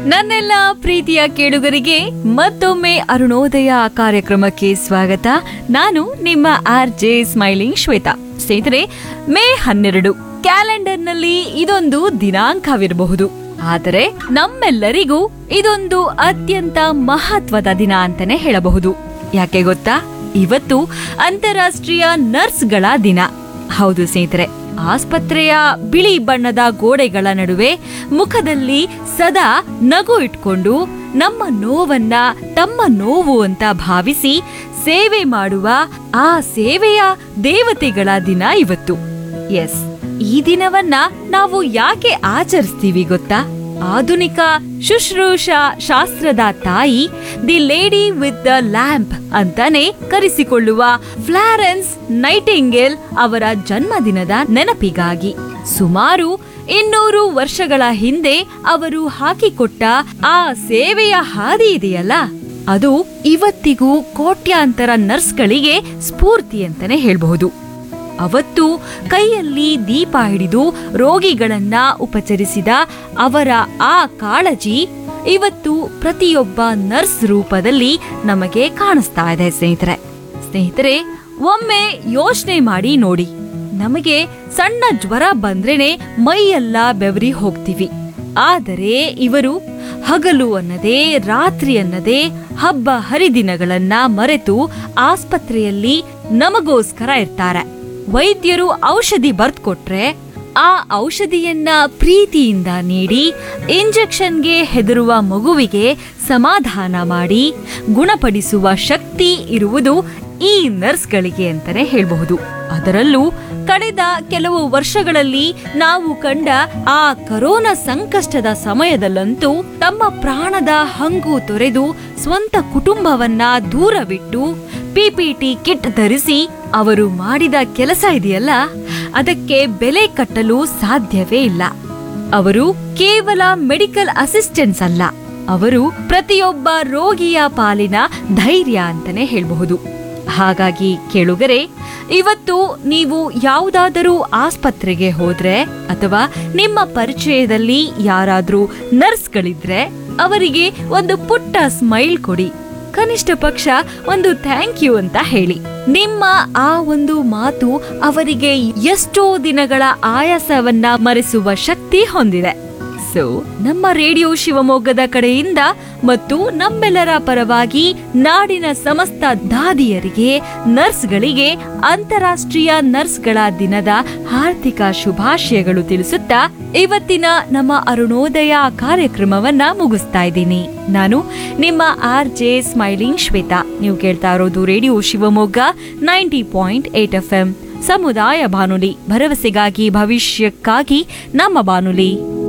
ನನ್ನೆಲ್ಲ ಪ್ರೀತಿಯ ಕೇಳುಗರಿಗೆ ಮತ್ತೊಮ್ಮೆ ಅರುಣೋದಯ ಕಾರ್ಯಕ್ರಮಕ್ಕೆ ಸ್ವಾಗತ ನಾನು ನಿಮ್ಮ ಆರ್ ಜೆ ಸ್ಮೈಲಿಂಗ್ ಶ್ವೇತಾ ಸ್ನೇಹಿತರೆ ಮೇ ಹನ್ನೆರಡು ಕ್ಯಾಲೆಂಡರ್ನಲ್ಲಿ ಇದೊಂದು ದಿನಾಂಕವಿರಬಹುದು ಆದರೆ ನಮ್ಮೆಲ್ಲರಿಗೂ ಇದೊಂದು ಅತ್ಯಂತ ಮಹತ್ವದ ದಿನ ಅಂತಾನೆ ಹೇಳಬಹುದು ಯಾಕೆ ಗೊತ್ತಾ ಇವತ್ತು ಅಂತಾರಾಷ್ಟ್ರೀಯ ನರ್ಸ್ಗಳ ದಿನ ಹೌದು ಸ್ನೇಹಿತರೆ ಆಸ್ಪತ್ರೆಯ ಬಿಳಿ ಬಣ್ಣದ ಗೋಡೆಗಳ ನಡುವೆ ಮುಖದಲ್ಲಿ ಸದಾ ನಗು ಇಟ್ಕೊಂಡು ನಮ್ಮ ನೋವನ್ನ ತಮ್ಮ ನೋವು ಅಂತ ಭಾವಿಸಿ ಸೇವೆ ಮಾಡುವ ಆ ಸೇವೆಯ ದೇವತೆಗಳ ದಿನ ಇವತ್ತು ಎಸ್ ಈ ದಿನವನ್ನ ನಾವು ಯಾಕೆ ಆಚರಿಸ್ತೀವಿ ಗೊತ್ತಾ ಆಧುನಿಕ ಶುಶ್ರೂಷಾ ಶಾಸ್ತ್ರದ ತಾಯಿ the lady with the lamp ಅಂತಾನೆ ಕರೆಸಿಕೊಳ್ಳುವ ಫ್ಲಾರೆನ್ಸ್ ನೈಟಿಂಗೇಲ್ ಅವರ ಜನ್ಮದಿನದ ನೆನಪಿಗಾಗಿ ಸುಮಾರು ಇನ್ನೂರು ವರ್ಷಗಳ ಹಿಂದೆ ಅವರು ಹಾಕಿಕೊಟ್ಟ ಆ ಸೇವೆಯ ಹಾದಿ ಇದೆಯಲ್ಲ ಅದು ಇವತ್ತಿಗೂ ಕೋಟ್ಯಾಂತರ ನರ್ಸ್ಗಳಿಗೆ ಸ್ಫೂರ್ತಿ ಅಂತಾನೆ ಹೇಳ್ಬಹುದು ಅವತ್ತು ಕೈಯಲ್ಲಿ ದೀಪ ಹಿಡಿದು ರೋಗಿಗಳನ್ನ ಉಪಚರಿಸಿದ ಅವರ ಆ ಕಾಳಜಿ ಇವತ್ತು ಪ್ರತಿಯೊಬ್ಬ ನರ್ಸ್ ರೂಪದಲ್ಲಿ ನಮಗೆ ಕಾಣಿಸ್ತಾ ಇದೆ ಸ್ನೇಹಿತರೆ ಸ್ನೇಹಿತರೆ ಒಮ್ಮೆ ಯೋಚನೆ ಮಾಡಿ ನೋಡಿ ನಮಗೆ ಸಣ್ಣ ಜ್ವರ ಬಂದ್ರೇನೆ ಮೈಯೆಲ್ಲ ಬೆವರಿ ಹೋಗ್ತೀವಿ ಆದರೆ ಇವರು ಹಗಲು ಅನ್ನದೇ ರಾತ್ರಿ ಅನ್ನದೇ ಹಬ್ಬ ಹರಿದಿನಗಳನ್ನ ಮರೆತು ಆಸ್ಪತ್ರೆಯಲ್ಲಿ ನಮಗೋಸ್ಕರ ಇರ್ತಾರೆ ವೈದ್ಯರು ಔಷಧಿ ಬರ್ದ್ಕೊಟ್ರೆ ಆ ಔಷಧಿಯನ್ನ ಪ್ರೀತಿಯಿಂದ ನೀಡಿ ಇಂಜೆಕ್ಷನ್ಗೆ ಹೆದರುವ ಮಗುವಿಗೆ ಸಮಾಧಾನ ಮಾಡಿ ಗುಣಪಡಿಸುವ ಶಕ್ತಿ ಇರುವುದು ಈ ನರ್ಸ್ಗಳಿಗೆ ಅಂತಾನೆ ಹೇಳಬಹುದು ಅದರಲ್ಲೂ ಕಳೆದ ಕೆಲವು ವರ್ಷಗಳಲ್ಲಿ ನಾವು ಕಂಡ ಆ ಕರೋನಾ ಸಂಕಷ್ಟದ ಸಮಯದಲ್ಲಂತೂ ತಮ್ಮ ಪ್ರಾಣದ ಹಂಗು ತೊರೆದು ಸ್ವಂತ ಕುಟುಂಬವನ್ನ ದೂರವಿಟ್ಟು ಪಿಪಿಟಿ ಕಿಟ್ ಧರಿಸಿ ಅವರು ಮಾಡಿದ ಕೆಲಸ ಇದೆಯಲ್ಲ ಅದಕ್ಕೆ ಬೆಲೆ ಕಟ್ಟಲು ಸಾಧ್ಯವೇ ಇಲ್ಲ ಅವರು ಕೇವಲ ಮೆಡಿಕಲ್ ಅಸಿಸ್ಟೆಂಟ್ಸ್ ಅಲ್ಲ ಅವರು ಪ್ರತಿಯೊಬ್ಬ ರೋಗಿಯ ಪಾಲಿನ ಧೈರ್ಯ ಅಂತಾನೆ ಹೇಳಬಹುದು ಹಾಗಾಗಿ ಕೇಳುಗರೆ ಇವತ್ತು ನೀವು ಯಾವುದಾದರೂ ಆಸ್ಪತ್ರೆಗೆ ಹೋದ್ರೆ ಅಥವಾ ನಿಮ್ಮ ಪರಿಚಯದಲ್ಲಿ ಯಾರಾದ್ರೂ ನರ್ಸ್ಗಳಿದ್ರೆ ಅವರಿಗೆ ಒಂದು ಪುಟ್ಟ ಸ್ಮೈಲ್ ಕೊಡಿ ಕನಿಷ್ಠ ಪಕ್ಷ ಒಂದು ಥ್ಯಾಂಕ್ ಯು ಅಂತ ಹೇಳಿ ನಿಮ್ಮ ಆ ಒಂದು ಮಾತು ಅವರಿಗೆ ಎಷ್ಟೋ ದಿನಗಳ ಆಯಾಸವನ್ನ ಮರೆಸುವ ಶಕ್ತಿ ಹೊಂದಿದೆ ಸೊ ನಮ್ಮ ರೇಡಿಯೋ ಶಿವಮೊಗ್ಗದ ಕಡೆಯಿಂದ ಮತ್ತು ನಮ್ಮೆಲ್ಲರ ಪರವಾಗಿ ನಾಡಿನ ಸಮಸ್ತ ದಾದಿಯರಿಗೆ ನರ್ಸ್ಗಳಿಗೆ ಅಂತಾರಾಷ್ಟ್ರೀಯ ನರ್ಸ್ಗಳ ದಿನದ ಹಾರ್ದಿಕ ಶುಭಾಶಯಗಳು ತಿಳಿಸುತ್ತಾ ಇವತ್ತಿನ ನಮ್ಮ ಅರುಣೋದಯ ಕಾರ್ಯಕ್ರಮವನ್ನ ಮುಗಿಸ್ತಾ ಇದ್ದೀನಿ ನಾನು ನಿಮ್ಮ ಆರ್ ಜೆ ಸ್ಮೈಲಿಂಗ್ ಶ್ವೇತಾ ನೀವು ಕೇಳ್ತಾ ಇರೋದು radio Shivamogga ninety point eight F M ಸಮುದಾಯ ಬಾನುಲಿ ಭರವಸೆಗಾಗಿ ಭವಿಷ್ಯಕ್ಕಾಗಿ ನಮ್ಮ ಬಾನುಲಿ